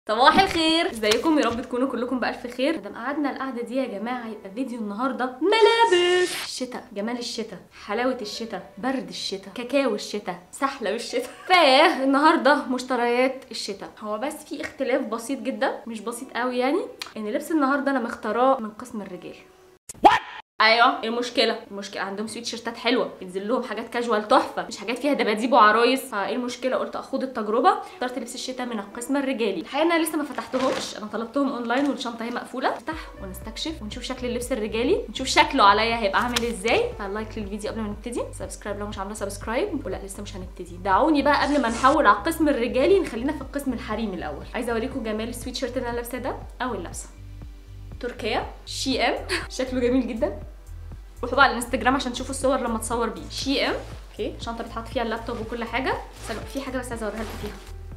صباح الخير ازيكم يا رب تكونوا كلكم بالف خير مادام قعدنا القعده دي يا جماعه يبقى فيديو النهارده ملابس الشتاء جمال الشتاء حلاوه الشتاء برد الشتاء كاكاو الشتاء سحله الشتاء فالنهارده مشتريات الشتاء هو بس في اختلاف بسيط جدا مش بسيط قوي يعني ان لبس النهارده انا مختاراه من قسم الرجال ايوه ايه المشكله المشكله عندهم سويت شيرتات حلوه بينزل لهم حاجات كاجوال تحفه مش حاجات فيها دباديب وعرايس فايه المشكله قلت اخوض التجربه اخترت لبس الشتاء من القسم الرجالي الحقيقه انا لسه ما فتحتهمش انا طلبتهم اونلاين والشنطه هي مقفوله نفتح ونستكشف ونشوف شكل اللبس الرجالي نشوف شكله عليا هيبقى عامل ازاي فلايك للفيديو قبل ما نبتدي سبسكرايب لو مش عامله سبسكرايب ولا لسه مش هنبتدي دعوني بقى قبل ما نحول على القسم الرجالي نخلينا في القسم الحريمي الاول عايزه اوريكم جمال السويت شيرت اللي انا لابساه ده اول لابسه تركيا شي ام شكله جميل جدا روحوا بقى على الانستجرام عشان تشوفوا الصور لما اتصور بيه شي ام اوكي شنطه بتحط فيها اللابتوب وكل حاجه بس أنا في حاجه بس عايزه اوريها لكم فيها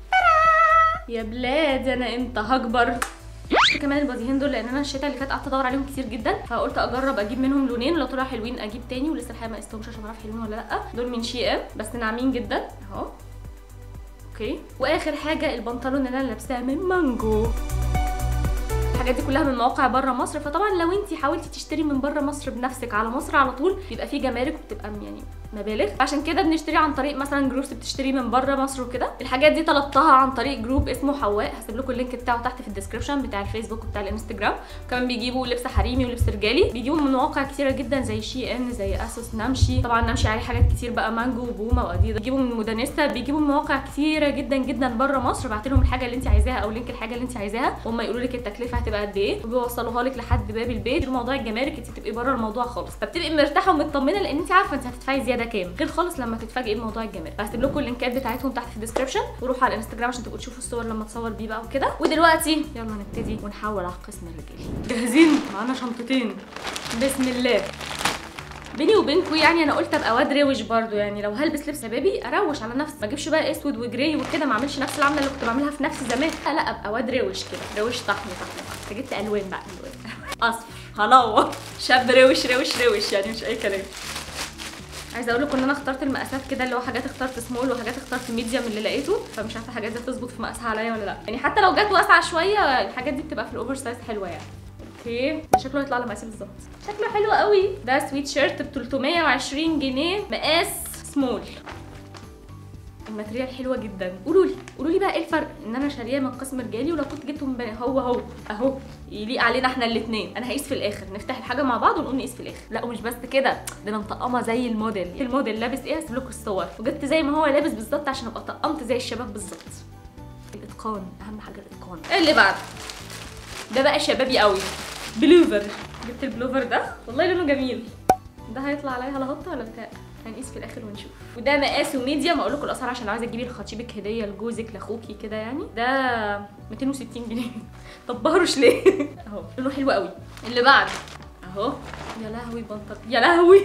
يا بلاد انا امتى هكبر كمان الباديهين دول لان انا الشتاء اللي فات قعدت ادور عليهم كتير جدا فقلت اجرب اجيب منهم لونين لو طلعوا حلوين اجيب تاني ولسه الحقيقه ما قستهمش عشان اعرف حلوين ولا لا دول من شي ام بس ناعمين جدا اهو اوكي واخر حاجه البنطلون اللي انا لابساه من مانجو الحاجات دي كلها من مواقع بره مصر فطبعا لو انت حاولتي تشتري من بره مصر بنفسك على مصر على طول بيبقى فيه جمارك وبتبقى يعني مبالغ عشان كده بنشتري عن طريق مثلا جروبس بتشتري من بره مصر وكده الحاجات دي طلبتها عن طريق جروب اسمه حواء هسيب لكم اللينك بتاعه تحت في الديسكربشن بتاع الفيسبوك وبتاع الانستجرام كمان بيجيبوا لبس حريمي ولبس رجالي بيجيبوا من مواقع كتيره جدا زي شي ان زي اسوس نمشي طبعا نمشي عليه حاجات كتير بقى مانجو وبوما واديدا بيجيبوا من مودانيستا بيجيبوا من مواقع كتيره جدا جدا بره مصر بعت لهم الحاجه اللي انت عايزاها او لينك الحاجه اللي انت عايزاها وهم يقولوا لك التكلفه هتبقى قد ايه وبيوصلوها لك لحد باب البيت موضوع الجمارك انت بتبقي بره الموضوع خالص فبتبقي مرتاحه ومطمنه لان انت عارفه انت هتدفعي زياده كام غير خالص لما تتفاجئي بموضوع الجمارك هسيب لكم اللينكات بتاعتهم تحت في الديسكربشن وروحوا على الانستجرام عشان تبقوا تشوفوا الصور لما اتصور بيه بقى وكده ودلوقتي يلا نبتدي ونحول على القسم الرجالي جاهزين معانا شنطتين بسم الله بيني وبينكم يعني انا قلت ابقى واد روش برضو يعني لو هلبس لبس شبابي اروش على نفسي ما اجيبش بقى اسود وجراي وكده ما اعملش نفس العمله اللي كنت بعملها في نفسي زمان لا لا ابقى واد روش كده روش طحن طحن طحن جبت الوان بقى الوان اصفر هنور شاب روش روش روش يعني مش اي كلام عايزه اقول لكم ان انا اخترت المقاسات كده اللي هو حاجات اخترت سمول وحاجات اخترت ميديوم اللي لقيته فمش عارفه الحاجات دي تظبط في مقاسها عليا ولا لا يعني حتى لو جت واسعه شويه الحاجات دي بتبقى في الاوفر سايز حلوه يعني اوكي ده شكله هيطلع على مقاسي بالظبط شكله حلو قوي ده سويت شيرت ب 320 جنيه مقاس سمول الماتريال حلوه جدا قولوا لي قولوا لي بقى ايه الفرق ان انا شاريه من قسم رجالي ولو كنت جبته من بني هو هو اهو يليق علينا احنا الاثنين انا هقيس في الاخر نفتح الحاجه مع بعض ونقوم نقيس في الاخر لا ومش بس كده ده انا مطقمه زي الموديل الموديل لابس ايه هسيب لكم الصور وجبت زي ما هو لابس بالظبط عشان ابقى طقمت زي الشباب بالظبط الاتقان اهم حاجه الاتقان اللي بعد ده بقى شبابي قوي بلوفر جبت البلوفر ده والله لونه جميل ده هيطلع عليا هلهطه ولا بتاع هنقيس في الاخر ونشوف وده مقاسه ميديوم اقول لكم الاسعار عشان لو عايزه تجيبي لخطيبك هديه لجوزك لاخوكي كده يعني ده 260 جنيه طب بهرش ليه اهو لونه حلو قوي اللي بعد اهو يا لهوي بنطل يا لهوي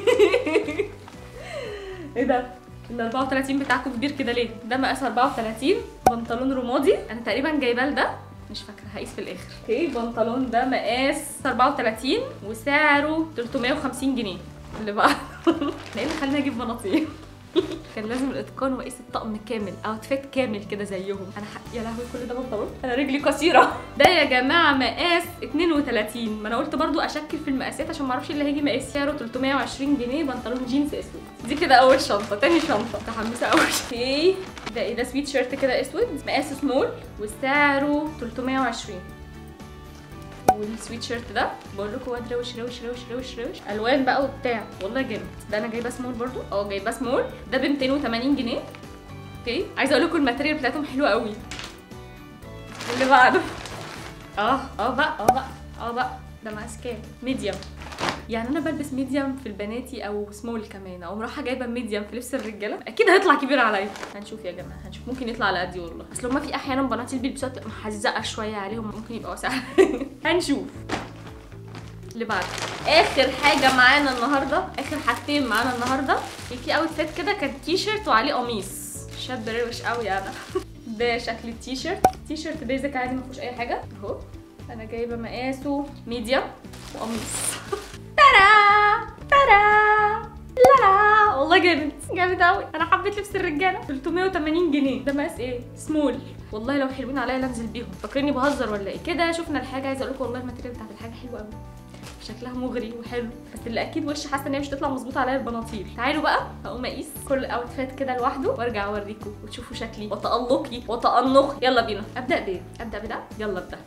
ايه ده ال 34 بتاعكم كبير كده ليه ده مقاس 34 بنطلون رمادي انا تقريبا جايباه لده مش فاكره هقيس في الاخر اوكي البنطلون ده مقاس 34 وسعره 350 جنيه اللي بقى ايه اللي خلاني اجيب بناطيل كان لازم الاتقان واقيس الطقم كامل اوتفيت كامل كده زيهم انا ح... يا لهوي كل ده بنطلون انا رجلي قصيره ده يا جماعه مقاس 32 ما انا قلت برضو اشكل في المقاسات عشان ما اعرفش اللي هيجي مقاس سعره 320 جنيه بنطلون جينز اسود دي كده اول شنطه تاني شنطه متحمسه قوي اوكي ده ايه ده سويت شيرت كده اسود مقاس سمول وسعره 320 والسويت شيرت ده بقول لكم واد روش روش روش روش روش الوان بقى وبتاع والله جامد ده انا جايباه سمول برضو اه جايباه سمول ده ب 280 جنيه اوكي عايزه اقول لكم الماتيريال بتاعتهم حلوه قوي اللي بعده اه اه بقى اه بقى اه بقى ده مقاس كام ميديوم يعني انا بلبس ميديوم في البناتي او سمول كمان او رايحه جايبه ميديوم في لبس الرجاله اكيد هيطلع كبير عليا هنشوف يا جماعه هنشوف ممكن يطلع على قدي والله اصل هما في احيانا بنات بيلبسوها تبقى محزقه شويه عليهم ممكن يبقى واسع هنشوف اللي بعد اخر حاجه معانا النهارده اخر حاجتين معانا النهارده في اوتفيت كده كان تي شيرت وعليه قميص شاب روش قوي انا ده شكل التيشيرت تيشيرت بيزك عادي ما فيهوش اي حاجه اهو انا جايبه مقاسه ميديوم وقميص ترى ترى لا والله جامد جامد قوي انا حبيت لبس الرجاله 380 جنيه ده مقاس ايه سمول والله لو حلوين عليا لا انزل بيهم فاكريني بهزر ولا ايه كده شفنا الحاجه عايزه اقول لكم والله الماتيريال بتاعت الحاجه حلوه قوي شكلها مغري وحلو بس اللي اكيد وش حاسه ان هي مش تطلع مظبوطه عليا البناطيل تعالوا بقى هقوم اقيس كل اوتفيت كده لوحده وارجع اوريكم وتشوفوا شكلي وتالقي وتانقي يلا بينا ابدا بايه ابدا بده يلا ابدا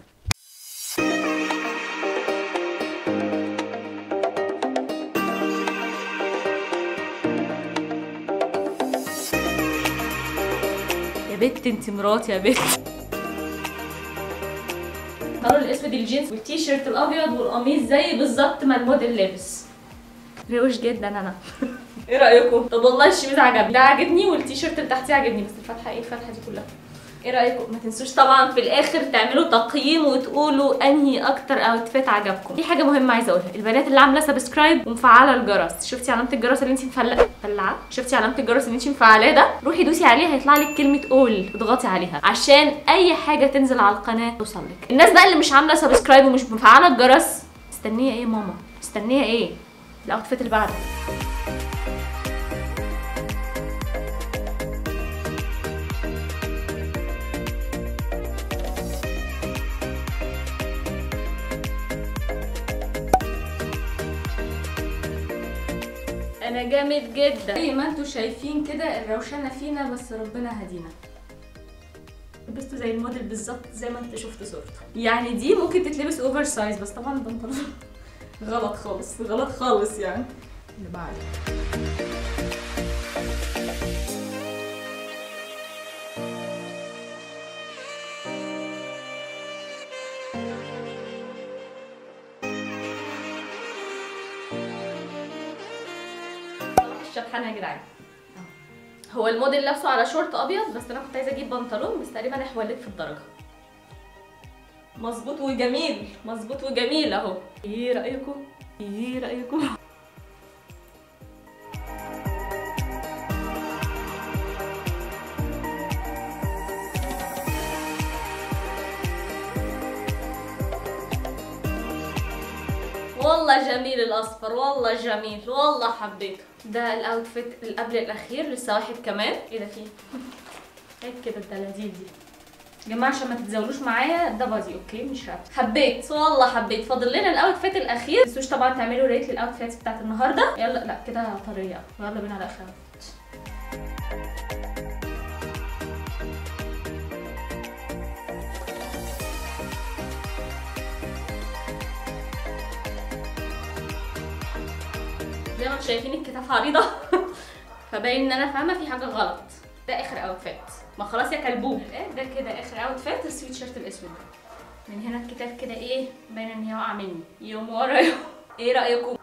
يا بت انت مراتي يا بت النهار الاسود الجينز والتي شيرت الابيض والقميص زي بالظبط ما الموديل لابس روش جدا انا ايه رايكم طب والله الشميز عجبني ده عجبني والتي شيرت اللي تحتيه عجبني بس الفتحه ايه الفتحه دي كلها ايه رايكم ما تنسوش طبعا في الاخر تعملوا تقييم وتقولوا انهي اكتر اوتفيت عجبكم في حاجه مهمه عايزه اقولها البنات اللي عامله سبسكرايب ومفعله الجرس شفتي علامه الجرس اللي انت مفلقه مفلعه شفتي علامه الجرس اللي انت مفعلاه ده روحي دوسي عليها هيطلع لك كلمه اول اضغطي عليها عشان اي حاجه تنزل على القناه توصل لك الناس بقى اللي مش عامله سبسكرايب ومش مفعله الجرس مستنيه ايه يا ماما مستنيه ايه الاوتفيت اللي بعده انا جامد جدا زي ما انتوا شايفين كده الروشنه فينا بس ربنا هدينا لبسته زي الموديل بالظبط زي ما انت شفت صورته يعني دي ممكن تتلبس اوفر سايز بس طبعا البنطلون غلط خالص غلط خالص يعني اللي بعده الشبحانه يا جدعان هو الموديل لابسه على شورت ابيض بس انا كنت عايزه اجيب بنطلون بس تقريبا احولت في الدرجه مظبوط وجميل مظبوط وجميل اهو ايه رايكم ايه رايكم والله جميل الاصفر والله جميل والله حبيته ده الاوتفيت اللي قبل الاخير لسه واحد كمان ايه ده فيه هيك كده الدلاديل دي يا جماعه عشان ما تتزاولوش معايا ده بادي اوكي مش راب حبيت والله حبيت فاضل لنا الاوتفيت الاخير ما تنسوش طبعا تعملوا ريت للاوتفيتس بتاعت النهارده يلا لا كده طريه يلا بينا على اخر outfit. زي ما انتم شايفين الكتاف عريضه فباين ان انا فاهمه في حاجه غلط ده اخر اوتفيت ما خلاص يا كلبوب ده كده اخر اوتفيت السويت شيرت الاسود من هنا الكتاف كده ايه باين ان هي واقعه مني يوم ورا يوم ايه رايكم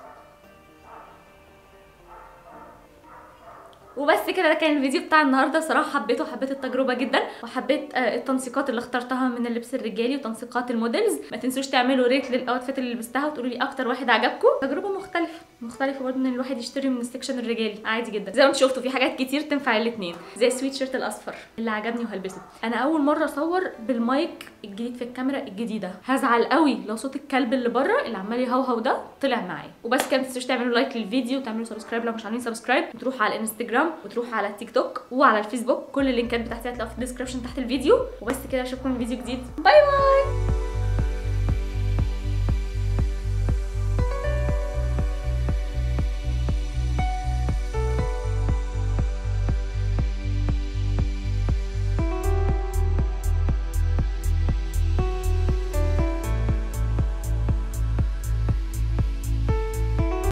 وبس كده ده كان الفيديو بتاع النهارده صراحه حبيته حبيت التجربه جدا وحبيت آه، التنسيقات اللي اخترتها من اللبس الرجالي وتنسيقات الموديلز ما تنسوش تعملوا ريت للاوتفيت اللي لبستها وتقولوا لي اكتر واحد عجبكم تجربه مختلفه مختلفه برضه ان الواحد يشتري من السكشن الرجالي عادي جدا زي ما انتم شفتوا في حاجات كتير تنفع الاثنين زي السويت شيرت الاصفر اللي عجبني وهلبسه انا اول مره اصور بالمايك الجديد في الكاميرا الجديده هزعل قوي لو صوت الكلب اللي بره اللي عمال يهوهو ده طلع معايا وبس كده ما تنسوش تعملوا لايك للفيديو وتعملوا سبسكرايب لو مش عاملين سبسكرايب وتروحوا على الانستجرام وتروحوا على التيك توك وعلى الفيسبوك كل اللينكات بتاعتي هتلاقوها في الديسكربشن تحت الفيديو وبس كده اشوفكم في فيديو جديد باي باي